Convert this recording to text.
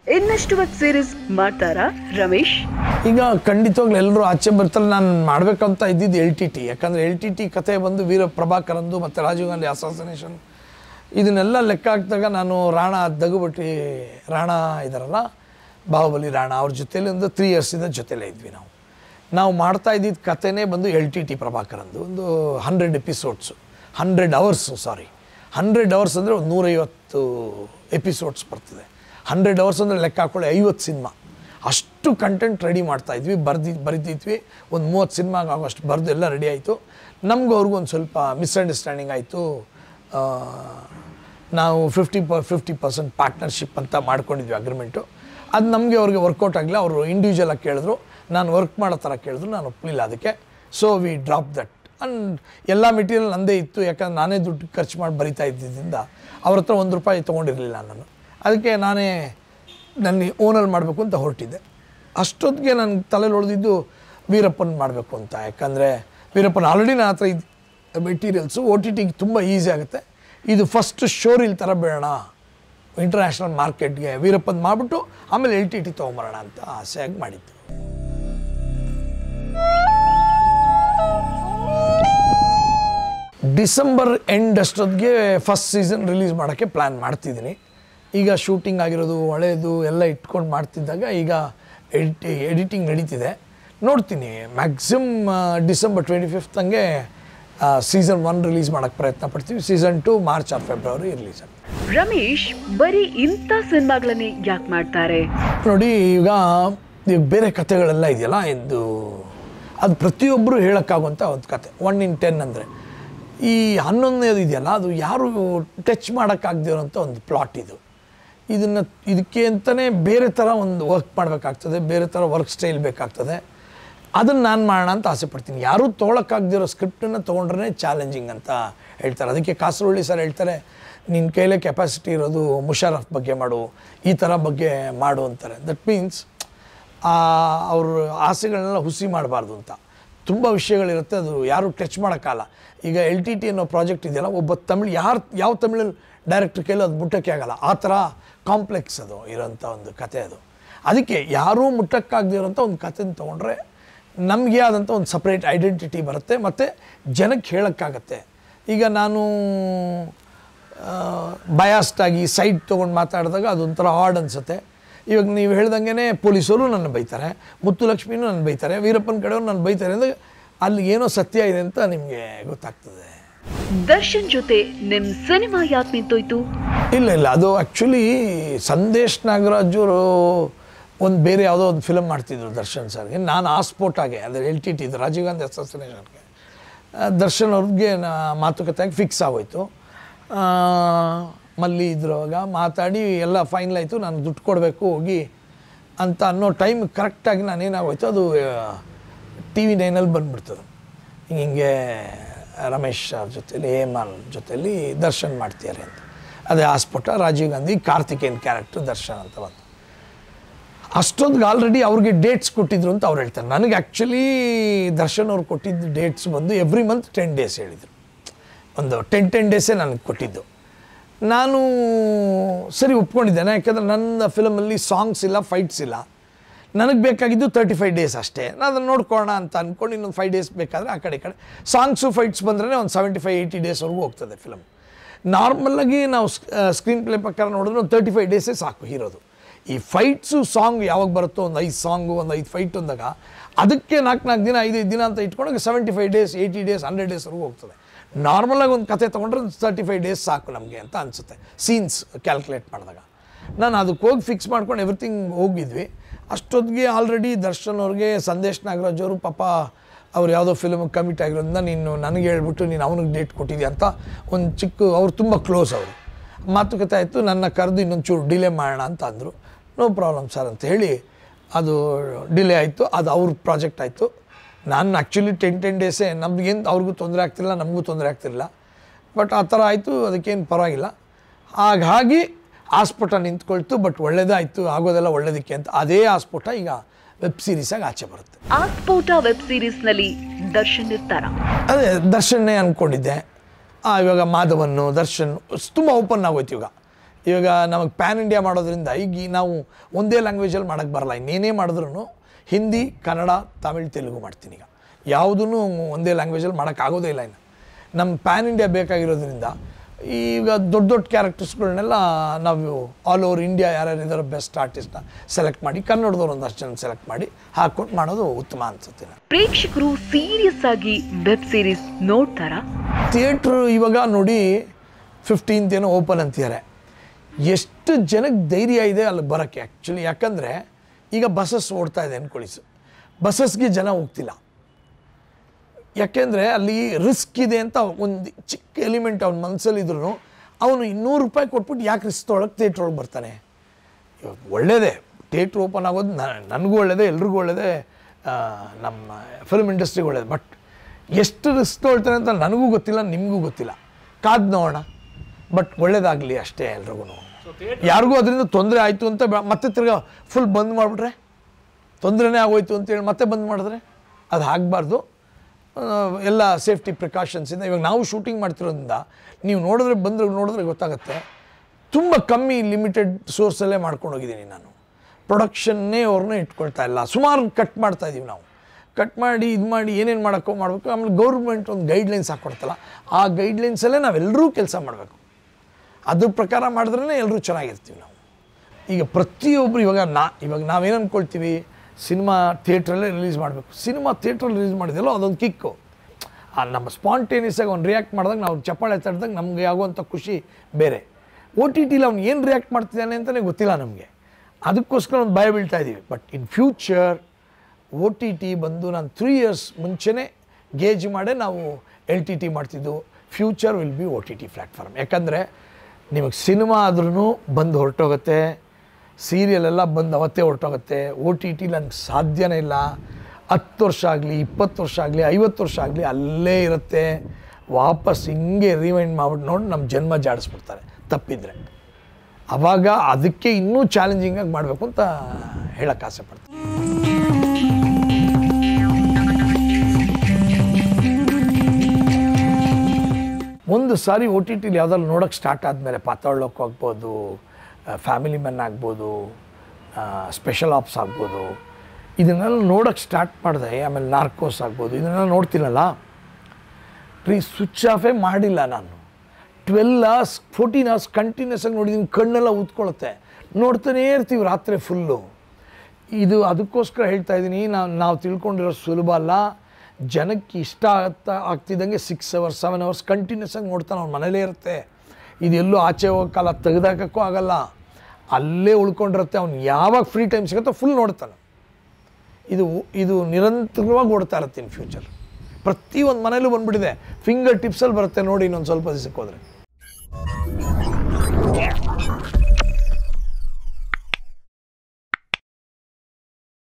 ಇನ್ನಷ್ಟು web series ಮಾಡ್ತಾರಾ ರಮೇಶ್ ಈಗ ಖಂಡಿತವಾಗ್ಲೂ ಎಲ್ಲರೂ ಆಚೆ ಬರ್ತಾರೆ ನಾನು ಮಾಡಬೇಕಂತ ಇದ್ದಿದ್ದು ಎಲ್ ಟಿ ಟಿ ಯಾಕಂದರೆ ಎಲ್ ಟಿ ಟಿ ಕತೆ ಬಂದು ವೀರ ಪ್ರಭಾಕರಂದು ಮತ್ತು ರಾಜೀವ್ ಗಾಂಧಿ ಅಸಾಸಿನೇಷನ್ ಇದನ್ನೆಲ್ಲ ಲೆಕ್ಕ ಹಾಕಿದಾಗ ನಾನು ರಾಣಾ ದಗುಬಟ್ಟಿ ರಾಣಾ ಇದ್ದಾರಲ್ಲ ಬಾಹುಬಲಿ ರಾಣಾ ಅವ್ರ ಜೊತೆಲಿ ಒಂದು ತ್ರೀ ಇಯರ್ಸಿಂದ ಜೊತೆಲೇ ಇದ್ವಿ ನಾವು ನಾವು ಮಾಡ್ತಾ ಇದ್ದಿದ್ದ ಕತೆನೇ ಬಂದು ಎಲ್ ಟಿ ಟಿ ಪ್ರಭಾಕರಂದು ಒಂದು hundred episodes hundred hours sorry hundred hours ಅಂದರೆ ಒಂದು ನೂರೈವತ್ತು ಎಪಿಸೋಡ್ಸ್ ಬರ್ತದೆ ಹಂಡ್ರೆಡ್ ಅವರ್ಸ್ ಅಂದರೆ ಲೆಕ್ಕ ಹಾಕೊಳ್ಳಿ ಐವತ್ತು ಸಿನಿಮಾ ಅಷ್ಟು ಕಂಟೆಂಟ್ ರೆಡಿ ಮಾಡ್ತಾ ಇದ್ವಿ ಬರ್ದಿ ಬರೆದಿದ್ವಿ ಒಂದು ಮೂವತ್ತು ಸಿನಿಮಾಗೆ ಆಗೋಷ್ಟು ಬರೆದು ಎಲ್ಲ ರೆಡಿ ಆಯಿತು ನಮಗೂ ಅವ್ರಿಗೂ ಒಂದು ಸ್ವಲ್ಪ ಮಿಸ್ಅಂಡರ್ಸ್ಟ್ಯಾಂಡಿಂಗ್ ಆಯಿತು ನಾವು ಫಿಫ್ಟಿ ಪ ಫಿಫ್ಟಿ ಪರ್ಸೆಂಟ್ ಪಾರ್ಟ್ನರ್ಶಿಪ್ ಅಂತ ಮಾಡ್ಕೊಂಡಿದ್ವಿ ಅಗ್ರಿಮೆಂಟು ಅದು ನಮಗೆ ಅವ್ರಿಗೆ ವರ್ಕೌಟ್ ಆಗಲಿಲ್ಲ ಅವರು ಇಂಡಿವಿಜುವಲಾಗಿ ಕೇಳಿದ್ರು ನಾನು ವರ್ಕ್ ಮಾಡೋ ಥರ ಕೇಳಿದ್ರು ನಾನು ಒಪ್ಪಲಿಲ್ಲ ಅದಕ್ಕೆ so we drop that and ಎಲ್ಲ ಮೆಟೀರಿಯಲ್ ನಂದೇ ಇತ್ತು ಯಾಕಂದ್ರೆ ನಾನೇ ದುಡ್ಡು ಖರ್ಚು ಮಾಡಿ ಬರಿತಾ ಇದ್ದಿದ್ದರಿಂದ ಅವ್ರ ಹತ್ರ ಒಂದು ರೂಪಾಯಿ ತೊಗೊಂಡಿರಲಿಲ್ಲ ನಾನು ಅದಕ್ಕೆ ನಾನೇ ನನ್ನ ಓನರ್ ಮಾಡಬೇಕು ಅಂತ ಹೊರಟಿದ್ದೆ ಅಷ್ಟೊತ್ತಿಗೆ ನನ್ನ ತಲೆಯಲ್ಲಿ ಉಳಿದಿದ್ದು ವೀರಪ್ಪನ್ ಮಾಡಬೇಕು ಅಂತ ಯಾಕಂದರೆ ವೀರಪ್ಪನ್ ಆಲ್ರೆಡಿ ನನ್ನ ಹತ್ರ ಇದು ಮೆಟೀರಿಯಲ್ಸು ಓ ಟಿ ಟಿಗೆ ತುಂಬ ಈಸಿ ಆಗುತ್ತೆ ಇದು ಫಸ್ಟ್ ಶೋರಿಲ್ ಥರ ಬೇಡ ಇಂಟರ್ನ್ಯಾಷನಲ್ ಮಾರ್ಕೆಟ್ಗೆ ವೀರಪ್ಪನ್ ಮಾಡಿಬಿಟ್ಟು ಆಮೇಲೆ ಎಲ್ ಟಿ ಟಿ ತೊಗೊಂಬರೋಣ ಅಂತ ಆಸೆಯಾಗಿ ಮಾಡಿದ್ದು ಡಿಸೆಂಬರ್ ಎಂಡ್ ಅಷ್ಟೊತ್ತಿಗೆ ಫಸ್ಟ್ ಸೀಸನ್ ರಿಲೀಸ್ ಮಾಡೋಕ್ಕೆ ಪ್ಲ್ಯಾನ್ ಮಾಡ್ತಿದ್ದೀನಿ ಈಗ ಶೂಟಿಂಗ್ ಆಗಿರೋದು ಒಳ್ಳೆಯದು ಎಲ್ಲ ಇಟ್ಕೊಂಡು ಮಾಡ್ತಿದ್ದಾಗ ಈಗ ಎಡಿಟಿ ಎಡಿಟಿಂಗ್ ನಡೀತಿದೆ ನೋಡ್ತೀನಿ ಮ್ಯಾಕ್ಸಿಮಮ್ ಡಿಸೆಂಬರ್ ಟ್ವೆಂಟಿ ಫಿಫ್ತ್ ಹಂಗೆ ಸೀಸನ್ ಒನ್ ರಿಲೀಸ್ ಮಾಡೋಕ್ಕೆ ಪ್ರಯತ್ನ ಪಡ್ತೀವಿ season two March or February release ಆಗುತ್ತೆ ರಮೇಶ್ ಬರೀ ಇಂಥ ಸಿನಿಮಾಗಳನ್ನೇ ಯಾಕೆ ಮಾಡ್ತಾರೆ ನೋಡಿ ಈಗ ಈಗ ಬೇರೆ ಕಥೆಗಳೆಲ್ಲ ಇದೆಯಲ್ಲ ಇದು ಅದು ಪ್ರತಿಯೊಬ್ಬರು ಹೇಳೋಕ್ಕಾಗುವಂಥ ಒಂದು ಕತೆ ಒನ್ ಇನ್ ಟೆನ್ ಅಂದರೆ ಈ ಹನ್ನೊಂದನೇದು ಇದೆಯಲ್ಲ ಅದು ಯಾರು ಟಚ್ ಮಾಡೋಕ್ಕಾಗದಿರೋಂಥ ಒಂದು ಪ್ಲಾಟ್ ಇದು ಇದನ್ನು ಇದಕ್ಕೆ ಅಂತಲೇ ಬೇರೆ ಥರ ಒಂದು ವರ್ಕ್ ಮಾಡಬೇಕಾಗ್ತದೆ ಬೇರೆ ಥರ ವರ್ಕ್ ಸ್ಟೈಲ್ ಬೇಕಾಗ್ತದೆ ಅದನ್ನು ನಾನು ಮಾಡೋಣ ಅಂತ ಆಸೆ ಪಡ್ತೀನಿ ಯಾರೂ ತೊಗೊಳಕ್ಕಾಗದಿರೋ ಸ್ಕ್ರಿಪ್ಟನ್ನು ತೊಗೊಂಡ್ರೆ ಚಾಲೆಂಜಿಂಗ್ ಅಂತ ಹೇಳ್ತಾರೆ ಅದಕ್ಕೆ ಕಾಸರವಳ್ಳಿ ಸರ್ ಹೇಳ್ತಾರೆ ನಿನ್ನ ಕೈಲೇ ಕೆಪಾಸಿಟಿ ಇರೋದು ಮುಷಾರಫ್ ಬಗ್ಗೆ ಮಾಡು ಈ ಥರ ಬಗ್ಗೆ ಮಾಡು ಅಂತಾರೆ ದಟ್ ಮೀನ್ಸ್ ಅವ್ರ ಆಸೆಗಳನ್ನೆಲ್ಲ ಹುಸಿ ಮಾಡಬಾರ್ದು ಅಂತ ತುಂಬ ವಿಷಯಗಳಿರುತ್ತೆ ಅದು ಯಾರು ಟಚ್ ಮಾಡೋಕ್ಕಲ್ಲ ಈಗ ಎಲ್ ಟಿ ಟಿ ಅನ್ನೋ ಪ್ರಾಜೆಕ್ಟ್ ಇದೆಯಲ್ಲ ಒಬ್ಬ ತಮಿಳು ಯಾರು ಯಾವ ತಮಿಳ್ ಡೈರೆಕ್ಟ್ರ್ ಕೈಲೂ ಅದು ಮುಟ್ಟಕ್ಕೆ ಆಗಲ್ಲ ಆ ಥರ ಕಾಂಪ್ಲೆಕ್ಸ್ ಅದು ಇರೋಂಥ ಒಂದು ಕತೆ ಅದು ಅದಕ್ಕೆ ಯಾರೂ ಮುಟ್ಟಕ್ಕಾಗದೇ ಇರೋಂಥ ಒಂದು ಕಥೆನ ತೊಗೊಂಡ್ರೆ ನಮಗೆ ಆದಂಥ ಒಂದು ಸಪ್ರೇಟ್ ಐಡೆಂಟಿಟಿ ಬರುತ್ತೆ ಮತ್ತು ಜನಕ್ಕೆ ಹೇಳೋಕ್ಕಾಗತ್ತೆ ಈಗ ನಾನು ಬಯಾಸ್ಟಾಗಿ ಸೈಡ್ ತೊಗೊಂಡು ಮಾತಾಡಿದಾಗ ಅದೊಂಥರ ಆಡ್ ಅನಿಸುತ್ತೆ ಇವಾಗ ನೀವು ಹೇಳ್ದಂಗೆ ಪೊಲೀಸರು ನನ್ನ ಬೈತಾರೆ ಮುತ್ತುಲಕ್ಷ್ಮಿನೂ ನನ್ನ ಬೈತಾರೆ ವೀರಪ್ಪನ ಕಡೆಯವ್ರು ನನ್ನ ಬೈತಾರೆ ಅಂದರೆ ಅಲ್ಲಿ ಏನೋ ಸತ್ಯ ಇದೆ ಅಂತ ನಿಮಗೆ ಗೊತ್ತಾಗ್ತದೆ ದರ್ಶನ್ ಜೊತೆ ನಿಮ್ ಸಿನಿಮಾ ಯಾಕೆ ನಿಂತೋಯ್ತು ಇಲ್ಲ ಇಲ್ಲ ಅದು ಆ್ಯಕ್ಚುಲಿ ಸಂದೇಶ್ ನಾಗರಾಜ್ ಅವರು ಒಂದು ಬೇರೆ ಯಾವುದೋ ಒಂದು ಫಿಲಮ್ ಮಾಡ್ತಿದ್ರು ದರ್ಶನ್ ಸರ್ಗೆ ನಾನು ಆ ಸ್ಪೋಟಾಗೆ ಅದೇ ಎಲ್ ಟಿ ಟಿ ಇದು ರಾಜೀವ್ ಗಾಂಧಿ ಅಸಾಸಿನೇಷನ್ಗೆ ದರ್ಶನ್ ಅವ್ರಿಗೆ ನಾ ಮಾತುಕತೆಯಾಗಿ ಫಿಕ್ಸ್ ಆಗೋಯ್ತು ಆ, ಮಲ್ಲಿ ಇದ್ರವಾಗ ಮಾತಾಡಿ ಎಲ್ಲ ಫೈನಲ್ ಆಯಿತು ನಾನು ದುಡ್ಡು ಕೊಡಬೇಕು ಹೋಗಿ ಅಂತ ಅನ್ನೋ ಟೈಮ್ ಕರೆಕ್ಟಾಗಿ ನಾನು ಏನಾಗೋಯ್ತು ಅದು ಟಿ ವಿ ನೈನಲ್ಲಿ ಬಂದ್ಬಿಡ್ತದೆ ಹಿಂಗೆ ರಮೇಶ್ ಅವ್ರ ಜೊತೆಲಿ ಹೇಮಲ್ ಜೊತೆಲಿ ದರ್ಶನ್ ಮಾಡ್ತಿದ್ದಾರೆ ಅಂತ ಅದೇ ಆ ಸ್ಫೋಟ ರಾಜೀವ್ ಗಾಂಧಿ ಕಾರ್ತಿಕೇಯನ್ ಕ್ಯಾರೆಕ್ಟರ್ ದರ್ಶನ್ ಅಂತ ಬಂತು ಅಷ್ಟೊಂದು ಆಲ್ರೆಡಿ ಅವ್ರಿಗೆ ಡೇಟ್ಸ್ ಕೊಟ್ಟಿದ್ರು ಅಂತ ಅವ್ರು ಹೇಳ್ತಾರೆ ನನಗೆ ಆ್ಯಕ್ಚುಲಿ ದರ್ಶನ್ ಅವ್ರು ಕೊಟ್ಟಿದ್ದು ಡೇಟ್ಸ್ ಬಂದು ಎವ್ರಿ ಮಂತ್ ಟೆನ್ ಡೇಸ್ ಹೇಳಿದರು ಒಂದು ಟೆನ್ ಟೆನ್ ಡೇಸೇ ನನಗೆ ಕೊಟ್ಟಿದ್ದು ನಾನು ಸರಿ ಒಪ್ಕೊಂಡಿದ್ದೇನೆ ಯಾಕೆಂದರೆ ನನ್ನ ಫಿಲಮಲ್ಲಿ ಸಾಂಗ್ಸ್ ಇಲ್ಲ ಫೈಟ್ಸ್ ಇಲ್ಲ ನನಗೆ ಬೇಕಾಗಿದ್ದು ತರ್ಟಿ ಫೈವ್ ಡೇಸ್ ಅಷ್ಟೇ ನಾನು ಅದನ್ನು ನೋಡ್ಕೊಳ್ಳೋಣ ಅಂತ ಅಂದ್ಕೊಂಡು ಇನ್ನೊಂದು ಫೈವ್ ಡೇಸ್ ಬೇಕಾದರೆ ಆ ಕಡೆ ಈ ಕಡೆ ಸಾಂಗ್ಸು ಫೈಟ್ಸ್ ಬಂದ್ರೆ ಒಂದು ಸೆವೆಂಟಿ ಫೈವ್ ಏಯ್ಟಿ ಡೇಸ್ವರೆಗೂ ಹೋಗ್ತದೆ ಫಿಲಮ್ ನಾರ್ಮಲಾಗಿ ನಾವು ಸ್ಕ್ರೀನ್ ಪ್ಲೇ ಪ್ರಕಾರ ನೋಡಿದ್ರೆ ಒಂದು ತರ್ಟಿ ಫೈವ್ ಡೇಸೇ ಸಾಕು ಹೀರೋದು ಈ ಫೈಟ್ಸು ಸಾಂಗ್ ಯಾವಾಗ ಬರುತ್ತೋ ಒಂದು ಐದು ಸಾಂಗು ಒಂದು ಐದು ಫೈಟ್ ಅಂದಾಗ ಅದಕ್ಕೆ ನಾಲ್ಕು ನಾಲ್ಕು ದಿನ ಐದೈದು ದಿನ ಅಂತ ಇಟ್ಕೊಂಡಾಗ seventy five days eighty days hundred ಡೇಸ್ವರೆಗೂ ಹೋಗ್ತದೆ ನಾರ್ಮಲಾಗಿ ಒಂದು ಕತೆ ತೊಗೊಂಡ್ರೆ ತರ್ಟಿ ಫೈವ್ ಡೇಸ್ ಸಾಕು ನಮಗೆ ಅಂತ ಅನಿಸುತ್ತೆ ಸೀನ್ಸ್ ಕ್ಯಾಲ್ಕುಲೇಟ್ ಮಾಡಿದಾಗ ನಾನು ಅದಕ್ಕೆ ಹೋಗಿ ಫಿಕ್ಸ್ ಮಾಡ್ಕೊಂಡು ಎವ್ರಿಥಿಂಗ್ ಹೋಗಿದ್ವಿ ಅಷ್ಟೊತ್ತಿಗೆ ಆಲ್ರೆಡಿ ದರ್ಶನ್ ಅವ್ರಿಗೆ ಸಂದೇಶ್ ನಾಗರಾಜ್ ಅವರು ಪಾಪ ಅವ್ರು ಯಾವುದೋ ಫಿಲ್ಮ್ ಕಮಿಟ್ ಆಗಿರೋದ್ರಿಂದ ನೀನು ನನಗೆ ಹೇಳ್ಬಿಟ್ಟು ನೀನು ಅವನಿಗೆ ಡೇಟ್ ಕೊಟ್ಟಿದ್ಯಾ ಅಂತ ಒಂದು ಚಿಕ್ಕ ಅವ್ರು ತುಂಬ ಕ್ಲೋಸ್ ಅವರು ಮಾತುಕತೆ ಆಯಿತು ನನ್ನ ಕರೆದು ಇನ್ನೊಂದು ಚೂರು ಡಿಲೇ ಮಾಡೋಣ ಅಂತ ಅಂದರು ನೋ ಪ್ರಾಬ್ಲಮ್ ಸರ್ ಅಂತ ಹೇಳಿ ಅದು ಡಿಲೇ ಆಯಿತು ಅದು ಅವ್ರ ಪ್ರಾಜೆಕ್ಟ್ ಆಯಿತು ನಾನು ಆ್ಯಕ್ಚುಲಿ ಟೆನ್ ಟೆನ್ ಡೇಸೇ ನಮಗೇನು ಅವ್ರಿಗೂ ತೊಂದರೆ ಆಗ್ತಿಲ್ಲ ನಮಗೂ ತೊಂದರೆ ಆಗ್ತಿರಲಿಲ್ಲ ಬಟ್ ಆ ಥರ ಆಯಿತು ಅದಕ್ಕೇನು ಪರವಾಗಿಲ್ಲ ಹಾಗಾಗಿ ಆಸ್ಫೋಟ ನಿಂತ್ಕೊಳ್ತು ಬಟ್ ಒಳ್ಳೇದಾಯಿತು ಆಗೋದೆಲ್ಲ ಒಳ್ಳೇದಕ್ಕೆ ಅಂತ ಅದೇ ಆಸ್ಫೋಟ ಈಗ ವೆಬ್ ಸೀರೀಸಾಗಿ ಆಚೆ ಬರುತ್ತೆ ಆ ಸ್ಫೋಟ ವೆಬ್ ಸೀರೀಸ್ ನಲ್ಲಿ ದರ್ಶನ್ ಇರ್ತಾರ ಅದೇ ದರ್ಶನ್ನೇ ಅಂದ್ಕೊಂಡಿದ್ದೆ ಆ, ಇವಾಗ ಮಾಧವನ್ನು ದರ್ಶನ್ ತುಂಬ ಓಪನ್ ಆಗೋಯ್ತು ಇವಾಗ ಇವಾಗ ನಮಗೆ ಪ್ಯಾನ್ ಇಂಡಿಯಾ ಮಾಡೋದ್ರಿಂದ ಈಗ ಈ ನಾವು ಒಂದೇ ಲ್ಯಾಂಗ್ವೇಜಲ್ಲಿ ಮಾಡೋಕ್ಕೆ ಬರಲ್ಲ ಇನ್ನೇನೇ ಮಾಡಿದ್ರು ಹಿಂದಿ ಕನ್ನಡ ತಮಿಳ್ ತೆಲುಗು ಮಾಡ್ತೀನಿ ಈಗ ಯಾವುದೂ ಒಂದೇ ಲ್ಯಾಂಗ್ವೇಜಲ್ಲಿ ಮಾಡೋಕ್ಕಾಗೋದೇ ಇಲ್ಲ ಇನ್ನು ನಮ್ಮ ಪ್ಯಾನ್ ಇಂಡಿಯಾ ಬೇಕಾಗಿರೋದ್ರಿಂದ ಈಗ ದೊಡ್ಡ ದೊಡ್ಡ ಕ್ಯಾರೆಕ್ಟರ್ಸ್ಗಳನ್ನೆಲ್ಲ ನಾವು ಆಲ್ ಓವರ್ ಇಂಡಿಯಾ ಯಾರ್ಯಾರು ಇದ್ದಾರೆ ಬೆಸ್ಟ್ ಆರ್ಟಿಸ್ಟ್ನ ಸೆಲೆಕ್ಟ್ ಮಾಡಿ ಕನ್ನಡದವ್ರು ಒಂದಷ್ಟು ಜನ ಸೆಲೆಕ್ಟ್ ಮಾಡಿ ಹಾಕ್ಕೊಂಡು ಮಾಡೋದು ಉತ್ತಮ ಅನ್ಸುತ್ತೆ ನನಗೆ ಪ್ರೇಕ್ಷಕರು ಸೀರಿಯಸ್ ಆಗಿ ವೆಬ್ ಸೀರೀಸ್ ನೋಡ್ತಾರಾ ಥಿಯೇಟ್ರು ಇವಾಗ ನೋಡಿ ಫಿಫ್ಟೀನ್ತ್ ಏನೋ ಓಪನ್ ಅಂತಿದ್ದಾರೆ ಎಷ್ಟು ಜನಕ್ಕೆ ಧೈರ್ಯ ಇದೆ ಅಲ್ಲಿ ಬರೋಕ್ಕೆ ಆ್ಯಕ್ಚುಲಿ ಯಾಕಂದರೆ ಈಗ ಬಸ್ಸಸ್ ಓಡ್ತಾ ಇದೆ ಅಂದ್ಕೊಳ್ಳಿ ಸರ್ ಬಸ್ಸಸ್ಗೆ ಜನ ಹೋಗ್ತಿಲ್ಲ ಯಾಕೆಂದರೆ ಅಲ್ಲಿ ರಿಸ್ಕ್ ಇದೆ ಅಂತ ಒಂದು ಚಿಕ್ಕ ಎಲಿಮೆಂಟ್ ಅವ್ನ ಮನಸ್ಸಲ್ಲಿದ್ರು ಅವನು ಇನ್ನೂರು ರೂಪಾಯಿ ಕೊಟ್ಬಿಟ್ಟು ಯಾಕೆ ರಿಸ್ಕ್ ತೊಗೊಳಕ್ಕೆ ಥಿಯೇಟ್ರ್ ಒಳಗೆ ಬರ್ತಾನೆ ಇವಾಗ ಒಳ್ಳೇದೇ ಥಿಯೇಟ್ರ್ ಓಪನ್ ಆಗೋದು ನನಗೂ ಒಳ್ಳೇದೇ ಎಲ್ರಿಗೂ ಒಳ್ಳೇದೇ ಆ, ನಮ್ಮ ಫಿಲ್ಮ್ ಇಂಡಸ್ಟ್ರಿಗೆ ಒಳ್ಳೇದು ಬಟ್ ಎಷ್ಟು ರಿಸ್ಕ್ ತೊಗೊಳ್ತಾನೆ ಅಂತ ನನಗೂ ಗೊತ್ತಿಲ್ಲ ನಿಮಗೂ ಗೊತ್ತಿಲ್ಲ ಕಾದು ನೋಡೋಣ ಬಟ್ ಒಳ್ಳೇದಾಗಲಿ ಅಷ್ಟೇ ಎಲ್ರಿಗೂ ಯಾರಿಗೂ ಅದರಿಂದ ತೊಂದರೆ ಆಯಿತು ಅಂತ ಬ- ಮತ್ತೆ ತಿರ್ಗಾ ಫುಲ್ ಬಂದ್ ಮಾಡಿಬಿಟ್ರೆ ತೊಂದರೆನೇ ಆಗೋಯ್ತು ಅಂತೇಳಿ ಮತ್ತೆ ಬಂದ್ ಮಾಡಿದ್ರೆ ಅದು ಆಗಬಾರ್ದು ಎಲ್ಲ ಸೇಫ್ಟಿ ಪ್ರಿಕಾಷನ್ಸಿಂದ ಇವಾಗ ನಾವು ಶೂಟಿಂಗ್ ಮಾಡ್ತಿರೋದ್ರಿಂದ ನೀವು ನೋಡಿದ್ರೆ ಬಂದ್ರೆ ನೋಡಿದ್ರೆ ಗೊತ್ತಾಗುತ್ತೆ ತುಂಬ ಕಮ್ಮಿ ಲಿಮಿಟೆಡ್ ಸೋರ್ಸಲ್ಲೇ ಮಾಡ್ಕೊಂಡು ಹೋಗಿದ್ದೀನಿ ನಾನು ಪ್ರೊಡಕ್ಷನ್ನೇ ಅವ್ರನ್ನೇ ಇಟ್ಕೊಳ್ತಾ ಇಲ್ಲ ಸುಮಾರು ಕಟ್ ಮಾಡ್ತಾ ಇದ್ದೀವಿ ನಾವು ಕಟ್ ಮಾಡಿ ಇದು ಮಾಡಿ ಏನೇನು ಮಾಡೋಕ್ಕೋ ಮಾಡಬೇಕು ಆಮೇಲೆ ಗೌರ್ಮೆಂಟ್ ಒಂದು ಗೈಡ್ಲೈನ್ಸ್ ಹಾಕ್ಕೊಡ್ತಲ್ಲ ಆ ಗೈಡ್ಲೈನ್ಸಲ್ಲೇ ನಾವೆಲ್ಲರೂ ಕೆಲಸ ಮಾಡಬೇಕು ಅದ್ರ ಪ್ರಕಾರ ಮಾಡಿದ್ರೇ ಎಲ್ಲರೂ ಚೆನ್ನಾಗಿರ್ತೀವಿ ನಾವು ಈಗ ಪ್ರತಿಯೊಬ್ಬರು ಇವಾಗ ನಾ ಇವಾಗ ನಾವೇನು ಅಂದ್ಕೊಳ್ತೀವಿ ಸಿನಿಮಾ ಥಿಯೇಟ್ರಲ್ಲೇ ರಿಲೀಸ್ ಮಾಡಬೇಕು ಸಿನಿಮಾ ಥಿಯೇಟ್ರಲ್ಲಿ ರಿಲೀಸ್ ಮಾಡಿದೆಯಲ್ಲ ಅದೊಂದು ಕಿಕ್ಕು ಆ ನಮ್ಮ ಸ್ಪಾಂಟೇನಿಯಸ್ ಆಗಿ ಅವ್ನು ರಿಯಾಕ್ಟ್ ಮಾಡಿದಾಗ ನಾವು ಚಪ್ಪಾಳೆ ತಡ್ದಾಗ ನಮಗೆ ಆಗುವಂಥ ಖುಷಿ ಬೇರೆ ಓ ಟಿ ಟಿಲಿ ಅವ್ನು ಏನು ರಿಯಾಕ್ಟ್ ಮಾಡ್ತಿದ್ದಾನೆ ಅಂತಲೇ ಗೊತ್ತಿಲ್ಲ ನಮಗೆ ಅದಕ್ಕೋಸ್ಕರ ಒಂದು ಭಯ ಬೀಳ್ತಾ ಇದ್ದೀವಿ but in future O T T ಬಂದು ನಾನು ತ್ರೀ ಇಯರ್ಸ್ ಮುಂಚೆನೇ ಗೇಜ್ ಮಾಡೇ ನಾವು ಎಲ್ ಟಿ ಟಿ ಮಾಡ್ತಿದ್ದು future will be O T T platform ಯಾಕಂದರೆ ನಿಮಗೆ ಸಿನಿಮಾ ಆದ್ರೂ ಬಂದು ಹೊರಟೋಗುತ್ತೆ ಸೀರಿಯಲ್ ಎಲ್ಲ ಬಂದು ಅವತ್ತೇ ಹೊರಟೋಗುತ್ತೆ ಓ ಟಿ ಟಿ ನನಗೆ ಸಾಧ್ಯನೇ ಇಲ್ಲ ಹತ್ತು ವರ್ಷ ಆಗಲಿ ಇಪ್ಪತ್ತು ವರ್ಷ ಆಗಲಿ ಐವತ್ತು ವರ್ಷ ಆಗಲಿ ಅಲ್ಲೇ ಇರುತ್ತೆ ವಾಪಸ್ ಹಿಂಗೆ ರಿವೈಂಡ್ ಮಾಡ್ಬಿಟ್ಟು ನೋಡಿ ನಮ್ಮ ಜನ್ಮ ಜಾಡಿಸ್ಬಿಡ್ತಾರೆ ತಪ್ಪಿದ್ರೆ ಆವಾಗ ಅದಕ್ಕೆ ಇನ್ನೂ ಚಾಲೆಂಜಿಂಗಾಗಿ ಮಾಡಬೇಕು ಅಂತ ಹೇಳಕ್ಕೆ ಆಸೆ ಪಡ್ತೀನಿ ಒಂದು ಸಾರಿ ಓ ಟಿ ಟಿಲಿ ಯಾವ್ದಾದ್ರು ನೋಡೋಕ್ಕೆ ಸ್ಟಾರ್ಟ್ ಆದಮೇಲೆ ಪಾತಾಳಕ್ಕೆ ಆಗ್ಬೋದು ಫ್ಯಾಮಿಲಿ ಮೆನ್ ಆಗ್ಬೋದು ಸ್ಪೆಷಲ್ ಆಪ್ಸ್ ಆಗ್ಬೋದು ಇದನ್ನೆಲ್ಲ ನೋಡೋಕ್ಕೆ ಸ್ಟಾರ್ಟ್ ಮಾಡಿದೆ ಆಮೇಲೆ ನಾರ್ಕೋಸ್ ಆಗ್ಬೋದು ಇದನ್ನೆಲ್ಲ ನೋಡ್ತೀನಲ್ಲ ರೀ ಸ್ವಿಚ್ ಆಫೇ ಮಾಡಿಲ್ಲ ನಾನು twelve hours fourteen hours continuous ಆಗಿ ನೋಡಿದ್ದೀನಿ ಕಣ್ಣೆಲ್ಲ ಊದ್ಕೊಳ್ಳುತ್ತೆ ನೋಡ್ತಾನೇ ಇರ್ತೀವಿ ರಾತ್ರಿ ಫುಲ್ಲು ಇದು ಅದಕ್ಕೋಸ್ಕರ ಹೇಳ್ತಾ ಇದ್ದೀನಿ ನಾವು ನಾವು ತಿಳ್ಕೊಂಡಿರೋ ಸುಲಭ ಅಲ್ಲ ಜನಕ್ಕೆ ಇಷ್ಟ ಆಗ್ತಾ ಆಗ್ತಿದ್ದಂಗೆ six hours seven hours continuous ಆಗಿ ನೋಡ್ತಾನೆ ಅವ್ನ ಮನೇಲೇ ಇರುತ್ತೆ ಇದೆಲ್ಲೂ ಆಚೆ ಹೋಗೋಕ್ಕಲ್ಲ ತೆಗೆದಾಕಕ್ಕೂ ಆಗಲ್ಲ ಅಲ್ಲೇ ಉಳ್ಕೊಂಡಿರುತ್ತೆ ಅವ್ನು ಯಾವಾಗ ಫ್ರೀ ಟೈಮ್ ಸಿಗುತ್ತೋ ಫುಲ್ ನೋಡ್ತಾನೆ ಇದು ಇದು ನಿರಂತರವಾಗಿ ಓಡ್ತಾ ಇರುತ್ತೆ ಇನ್ ಫ್ಯೂಚರ್ ಪ್ರತಿಯೊಂದು ಮನೇಲೂ ಬಂದ್ಬಿಟ್ಟಿದೆ ಫಿಂಗರ್ ಟಿಪ್ಸಲ್ಲಿ ಬರುತ್ತೆ ನೋಡಿ ಇನ್ನೊಂದು ಸ್ವಲ್ಪ ದಿವಸಕ್ಕೆ ಹೋದರೆ